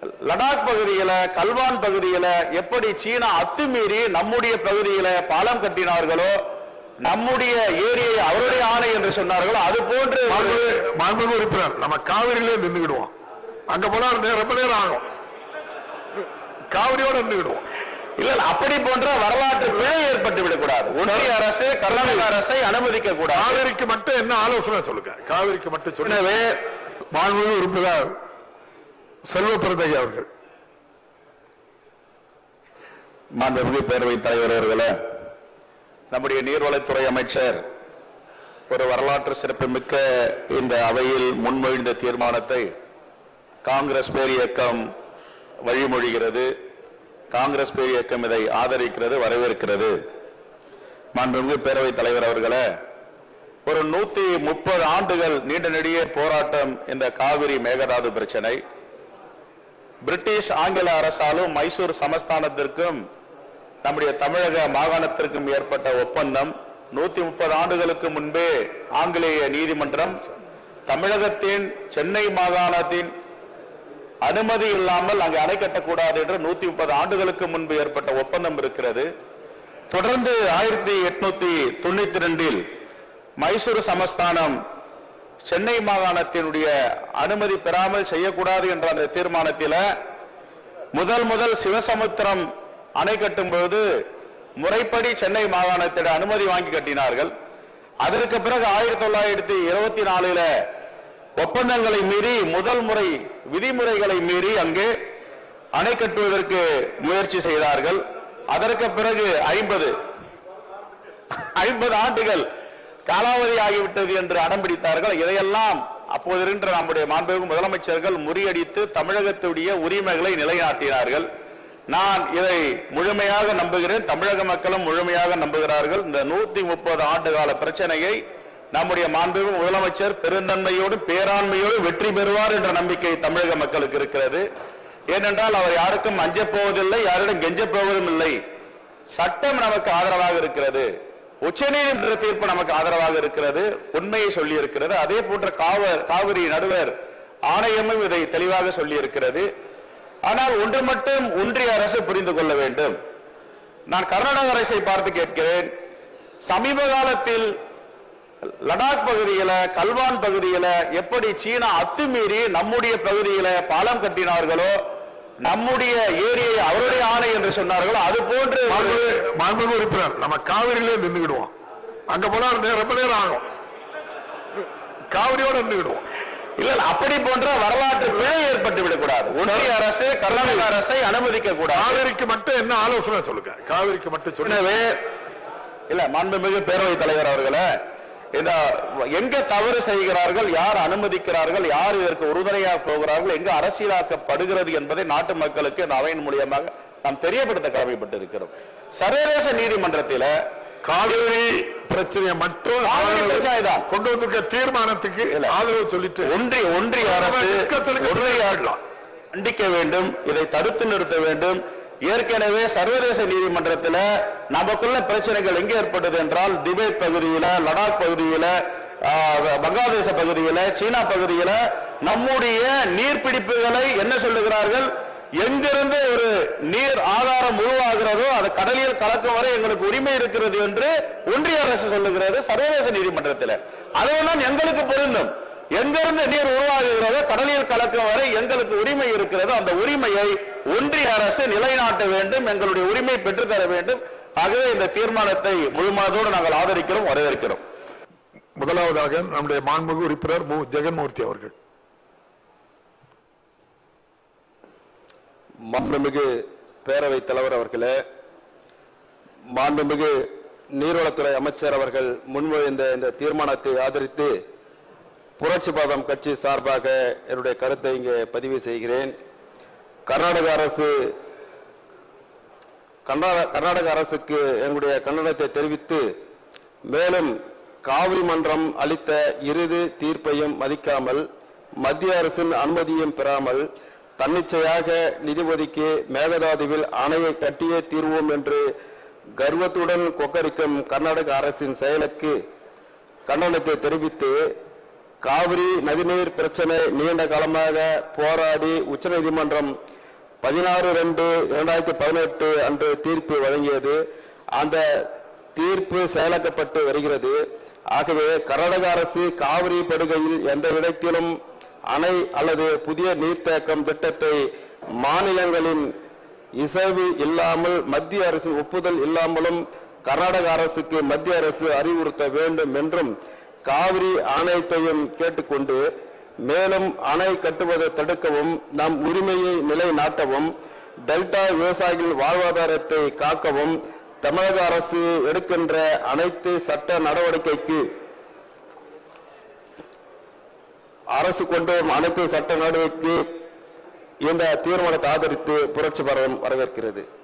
லடாக் பகுதியில கல்வான் பகுதியில எப்படி சீனா அத்துமீறி நம்முடைய பகுதியில பாலம் கட்டினார்களோ நம்முடைய ஏரியை அவருடைய ஆணை என்று சொன்னார்களோ அது போன்று ஒரு- மாண்புமிகு- மாண்புமிகு உறுப்பினர் நம்ம காவிரியிலே நின்றுக்கிடுவோம் அங்க போனா நே- ரொம்ப நேரம் ஆகும் காவிரியோட நின்றுக்கிடுவோம் இல்ல இல்ல, அப்படி போன்ற வரலாற்று பிழை ஏற்பட்டு விடக்கூடாது ஒன்றிய அரசு கர்நாடக அரசை அனுமதிக்க கூடாது காவிரிக்கு மட்டும் என்ன ஆலோசனை சொல்லுங்க காவிரிக்கு மட்டும் சொல்லுங்க எனவே மாண்புமிகு உறுப்பினர் செல்வ பிறந்தகை அவர்கள் மாண்புமிகு பேரவைத் தலைவர் அவர்களே நம்முடைய நீர்வளத்துறை அமைச்சர் ஒரு வரலாற்று சிறப்புமிக்க இந்த அவையில் முன்மொழிந்த தீர்மானத்தை காங்கிரஸ் பேர் இயக்கம் வழிமொழிகிறது காங்கிரஸ் பேர் இயக்கம் இதை ஆதரிக்கிறது வரவேற்கிறது மாண்புமிகு பேரவைத் தலைவர் அவர்களே ஒரு நூத்தி முப்பது ஆண்டுகள் நீண்ட நெடிய போராட்டம் இந்த காவிரி மேகதாது பிரச்சனை பிரிட்டிஷ் ஆங்கில அரசாலும் மைசூர் சமஸ்தானத்திற்கும் நம்முடைய தமிழக மாகாணத்திற்கும் ஏற்பட்ட ஒப்பந்தம் நூத்தி முப்பது ஆண்டுகளுக்கு முன்பே ஆங்கிலேய நீதிமன்றம் தமிழகத்தின் சென்னை மாகாணத்தின் அனுமதி இல்லாமல் அங்கு அணை கட்டக்கூடாது என்று நூத்தி முப்பது ஆண்டுகளுக்கு முன்பு ஏற்பட்ட ஒப்பந்தம் இருக்கிறது தொடர்ந்து ஆயிரத்தி எட்நூத்தி தொண்ணூத்தி ரெண்டில் மைசூர் சமஸ்தானம் சென்னை மாகாணத்தினுடைய அனுமதி பெறாமல் செய்யக்கூடாது என்ற அந்த தீர்மானத்தில முதல் முதல் சிவசமுத்திரம் அணை கட்டும் பொழுது முறைப்படி சென்னை மாகாணத்திட அனுமதி வாங்கி கட்டினார்கள் அதற்கு பிறகு ஆயிரத்தி தொள்ளாயிரத்தி இருபத்தி நாலுல ஒப்பந்தங்களை மீறி முதல் முறை விதிமுறைகளை மீறி அங்கே அணை கட்டுவதற்கு முயற்சி செய்தார்கள் அதற்கு பிறகு ஐம்பது ஐம்பது ஆண்டுகள் காலாவதி ஆகிவிட்டது என்று அடம் பிடித்தார்கள் இதையெல்லாம் அப்போது இருக்கின்ற நம்முடைய மாண்புமிகு முதலமைச்சர்கள் முறியடித்து தமிழகத்துடைய உரிமைகளை நிலைநாட்டினார்கள் நான் இதை முழுமையாக நம்புகிறேன் தமிழக மக்களும் முழுமையாக நம்புகிறார்கள் இந்த நூத்தி முப்பது ஆண்டு கால பிரச்சனையை நம்முடைய மாண்புமிகு முதலமைச்சர் பெருந்தன்மையோடு பேராண்மையோடு வெற்றி பெறுவார் என்ற நம்பிக்கை தமிழக மக்களுக்கு இருக்கிறது ஏனென்றால் அவர் யாருக்கும் அஞ்சப் போவதில்லை யாரிடம் கெஞ்சப் போவதும் இல்லை சட்டம் நமக்கு ஆதரவாக இருக்கிறது உச்சநீதிமன்ற தீர்ப்பு நமக்கு ஆதரவாக இருக்கிறது உண்மையை சொல்லி இருக்கிறது அதே போன்ற காவ- காவிரி நடுவர் ஆணையமும் இதை தெளிவாக சொல்லி இருக்கிறது ஆனால் ஒன்று மட்டும் ஒன்றிய அரசு புரிந்து கொள்ள வேண்டும் நான் கர்நாடக அரசை பார்த்து கேட்கிறேன் சமீப காலத்தில் லடாக் பகுதியில கல்வான் பகுதியில எப்படி சீனா அத்துமீறி நம்முடைய பகுதியில பாலம் கட்டினார்களோ நம்முடைய ஏரியை அவருடைய ஆணை என்று சொன்னார்களோ அது போன்று ஒரு- மாண்புமிகு- மாண்புமிகு உறுப்பினர் நம்ம காவிரியிலே நின்றுக்கிடுவோம் அங்க போனா நே- ரொம்ப நேரம் ஆகும் காவிரியோட நின்றுக்கிடுவோம் இல்ல இல்ல, அப்படி போன்ற வரலாற்று பிழை ஏற்பட்டு விடக்கூடாது ஒன்றிய அரசு கர்நாடக அரசை அனுமதிக்க கூடாது காவிரிக்கு மட்டும் என்ன ஆலோசனை சொல்லுங்க காவிரிக்கு மட்டும் சொல்லுங்க எனவே இல்ல மாண்புமிகு பேரவைத் தலைவர் அவர்களே இந்த எங்க தவறு செய்கிறார்கள் யார் அனுமதிக்கிறார்கள் யார் இதற்கு உறுதுணையாக போகிறார்கள் எங்க அரசியலாக்கப்படுகிறது என்பதை நாட்டு மக்களுக்கு இந்த அவையின் மூலியமாக நாம் தெரியப்படுத்த கடமைப்பட்டிருக்கிறோம் சர்வதேச நீதிமன்றத்தில காவிரி பிரச்சனையை மட்டும் காவிரி பிரச்சனை தான். கொண்டு வந்திருக்க தீர்மானத்துக்கு இல்ல. ஆதரவு சொல்லிட்டு ஒன்றிய ஒன்றிய அரசு discussion-க்கு ஒன்றிய போயிடலாம். கண்டிக்க வேண்டும் இதை தடுத்து நிறுத்த வேண்டும் ஏற்கனவே சர்வதேச நீதிமன்றத்தில் நமக்குள்ள பிரச்சனைகள் எங்கே ஏற்பட்டது என்றால் திபேத் பகுதியில லடாக் பகுதியில ஆஹ், வங்காளதேச பகுதியில சீனா பகுதியில நம்முடைய நீர்பிடிப்புகளை என்ன சொல்லுகிறார்கள் எங்கிருந்து ஒரு நீர் ஆதாரம் உருவாகிறதோ அது கடலில் கலக்கும் வரை எங்களுக்கு உரிமை இருக்கிறது என்று ஒன்றிய அரசு சொல்லுகிறது சர்வதேச நீதிமன்றத்தில் அதுவெல்லாம் எங்களுக்கு பொருந்தும் எங்கிருந்து நீர் உருவாகுகிறதோ கடலில் கலக்கும் வரை எங்களுக்கு உரிமை இருக்கிறதோ அந்த உரிமையை ஒன்றிய அரசு நிலைநாட்ட வேண்டும் எங்களுடைய உரிமை பெற்றுத்தர வேண்டும் ஆகவே இந்த தீர்மானத்தை முழுமனதோடு நாங்கள் ஆதரிக்கிறோம் வரவேற்கிறோம் முதலாவதாக நம்முடைய மாண்புமிகு உறுப்பினர் மு ஜெகன்மூர்த்தி அவர்கள் மாண்புமிகு பேரவைத் தலைவர் அவர்களே மாண்புமிகு நீர்வளத்துறை அமைச்சர் அவர்கள் முன்மொழிந்த இந்த தீர்மானத்தை ஆதரித்து புரட்சி பாதம் கட்சி சார்பாக என்னுடைய கருத்தை இங்கே பதிவு செய்கிறேன் கர்நாடக அரசு கர்நாடக கர்நாடக அரசுக்கு என்னுடைய கண்டனத்தை தெரிவித்து மேலும் காவிரி மன்றம் அளித்த இறுதி தீர்ப்பையும் மதிக்காமல் மத்திய அரசின் அனுமதியும் பெறாமல் தன்னிச்சையாக நிதி ஒதுக்கி மேகதாதுவில் அணையை கட்டியே தீர்வோம் என்று கர்வத்துடன் கொக்கரிக்கும் கர்நாடக அரசின் செயலுக்கு கண்டனத்தை தெரிவித்து காவிரி நதிநீர் பிரச்சனை நீண்ட காலமாக போராடி உச்சநீதிமன்றம் பதினாறு ரெண்டு இரண்டாயிரத்தி பதினெட்டு அன்று தீர்ப்பு வழங்கியது அந்த தீர்ப்பு செயலாக்கப்பட்டு வருகிறது ஆகவே கர்நாடக அரசு காவிரி படுகையில் எந்த இடத்திலும் அணை அல்லது புதிய நீர்த்தேக்கம் திட்டத்தை மாநிலங்களின் இசைவு இல்லாமல் மத்திய அரசின் ஒப்புதல் இல்லாமலும் கர்நாடக அரசுக்கு மத்திய அரசு அறிவுறுத்த வேண்டும் என்றும் காவிரி ஆணையத்தையும் கேட்டுக்கொண்டு மேலும் அணை கட்டுவதை தடுக்கவும் நம் உரிமையை நிலைநாட்டவும் டெல்டா விவசாயிகள் வாழ்வாதாரத்தை காக்கவும் தமிழக அரசு எடுக்கின்ற அனைத்து சட்ட நடவடிக்கைக்கு அரசு கொண்டு வரும் அனைத்து சட்ட நடவடிக்கைக்கு இந்த தீர்மானத்தை ஆதரித்து புரட்சி பரவம் வரவேற்கிறது